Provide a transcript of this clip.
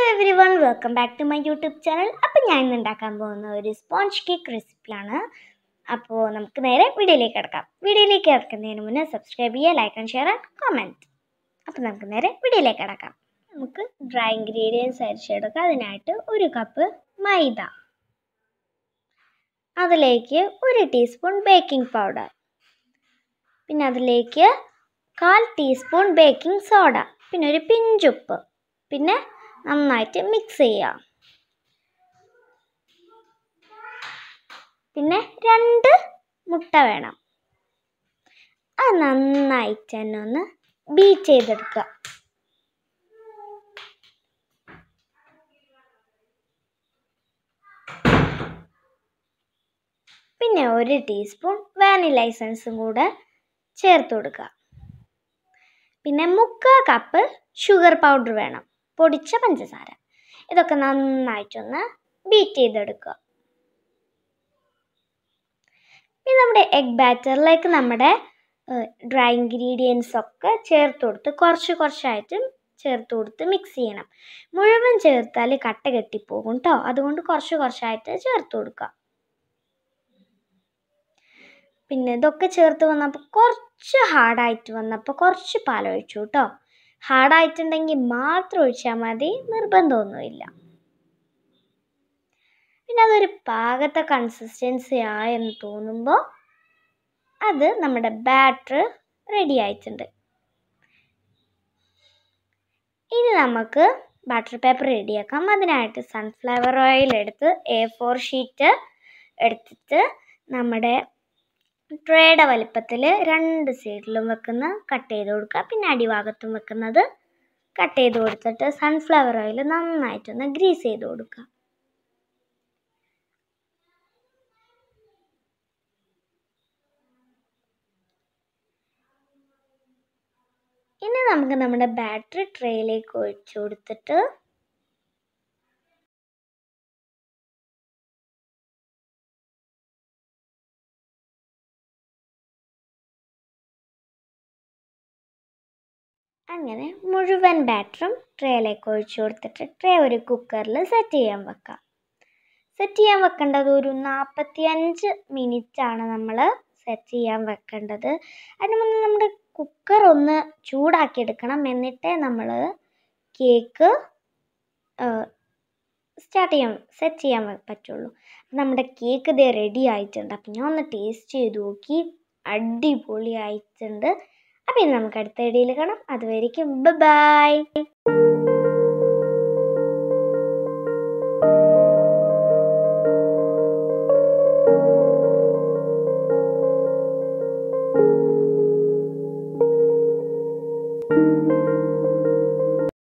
every everyone welcome back to my YouTube channel അപ്പോൾ ഞാൻ ഇന്ന് ഉണ്ടാക്കാൻ പോകുന്ന ഒരു സ്പോഞ്ച് കേക്ക് റെസിപ്പിയാണ് അപ്പോൾ നമുക്ക് നേരെ വീഡിയോയിലേക്ക് കിടക്കാം വീഡിയോയിലേക്ക് കിടക്കുന്നതിന് മുന്നേ സബ്സ്ക്രൈബ് ചെയ്യുക like and share and comment അപ്പോൾ നമുക്ക് നേരെ വീഡിയോയിലേക്ക് കിടക്കാം നമുക്ക് ഡ്രൈ ഇൻഗ്രീഡിയൻസ് അരിച്ചെടുക്കാം അതിനായിട്ട് ഒരു കപ്പ് മൈദ അതിലേക്ക് ഒരു ടീസ്പൂൺ ബേക്കിംഗ് പൗഡർ പിന്നെ അതിലേക്ക് കാൽ ടീസ്പൂൺ ബേക്കിംഗ് സോഡ പിന്നെ ഒരു പിഞ്ചുപ്പ് പിന്നെ നന്നായിട്ട് മിക്സ് ചെയ്യുക പിന്നെ രണ്ട് മുട്ട വേണം അത് നന്നായിട്ട് തന്നെ ഒന്ന് ബീറ്റ് ചെയ്തെടുക്കുക പിന്നെ ഒരു ടീസ്പൂൺ വാനില എസൻസും കൂടെ ചേർത്ത് കൊടുക്കുക പിന്നെ മുക്കാൽ കപ്പ് ഷുഗർ പൗഡർ വേണം പൊടിച്ച പഞ്ചസാര ഇതൊക്കെ നന്നായിട്ടൊന്ന് ബീറ്റ് ചെയ്തെടുക്കുക പിന്നെ നമ്മുടെ എഗ് ബാറ്ററിലേക്ക് നമ്മുടെ ഡ്രൈ ഇൻഗ്രീഡിയൻസ് ഒക്കെ ചേർത്ത് കൊടുത്ത് കുറച്ച് കുറച്ചായിട്ട് ചേർത്ത് കൊടുത്ത് മിക്സ് ചെയ്യണം മുഴുവൻ ചേർത്താൽ കട്ട കെട്ടിപ്പോകും കേട്ടോ അതുകൊണ്ട് കുറച്ച് കുറച്ചായിട്ട് ചേർത്ത് കൊടുക്കുക പിന്നെ ഇതൊക്കെ ചേർത്ത് വന്നപ്പോൾ കുറച്ച് ഹാർഡായിട്ട് വന്നപ്പോൾ കുറച്ച് പാലൊഴിച്ചു കേട്ടോ ഹാർഡായിട്ടുണ്ടെങ്കിൽ മാത്രം ഒഴിച്ചാൽ മതി നിർബന്ധമൊന്നുമില്ല പിന്നെ അതൊരു പാകത്തെ കൺസിസ്റ്റൻസി ആയെന്ന് തോന്നുമ്പോൾ അത് നമ്മുടെ ബാറ്റർ റെഡി ആയിട്ടുണ്ട് ഇനി നമുക്ക് ബട്ടർ പേപ്പർ റെഡിയാക്കാം അതിനായിട്ട് സൺഫ്ലവർ ഓയിൽ എടുത്ത് എ ഫോർ ഷീറ്റ് എടുത്തിട്ട് നമ്മുടെ ട്രേയുടെ വലിപ്പത്തിൽ രണ്ട് സൈഡിലും വെക്കുന്ന കട്ട് ചെയ്ത് കൊടുക്കുക പിന്നെ അടിഭാഗത്തും വെക്കുന്നത് കട്ട് ചെയ്ത് കൊടുത്തിട്ട് സൺഫ്ലവർ ഓയിൽ നന്നായിട്ടൊന്ന് ഗ്രീസ് ചെയ്ത് കൊടുക്കുക ഇനി നമുക്ക് നമ്മുടെ ബാറ്ററി ട്രേയിലേക്ക് ഒഴിച്ചു കൊടുത്തിട്ട് അങ്ങനെ മുഴുവൻ ബാറ്ററും ട്രേയിലേക്ക് ഒഴിച്ചു കൊടുത്തിട്ട് ട്രേ ഒരു കുക്കറിൽ സെറ്റ് ചെയ്യാൻ വെക്കാം സെറ്റ് ചെയ്യാൻ വെക്കേണ്ടത് ഒരു നാൽപ്പത്തി അഞ്ച് മിനിറ്റാണ് നമ്മൾ സെറ്റ് ചെയ്യാൻ വെക്കേണ്ടത് അതിന് മുന്നേ നമ്മുടെ കുക്കർ ഒന്ന് ചൂടാക്കി എടുക്കണം എന്നിട്ടേ നമ്മൾ കേക്ക് സ്റ്റാർട്ട് ചെയ്യാൻ സെറ്റ് ചെയ്യാൻ പറ്റുള്ളൂ നമ്മുടെ കേക്ക് ഇതേ റെഡി ആയിട്ടുണ്ട് അപ്പം ഞാൻ ഒന്ന് ടേസ്റ്റ് ചെയ്ത് നോക്കി അടിപൊളി ആയിട്ടുണ്ട് അപ്പം ഇനി നമുക്ക് അടുത്ത ഇടയിൽ കാണാം അതുവരെയ്ക്കും ബൈ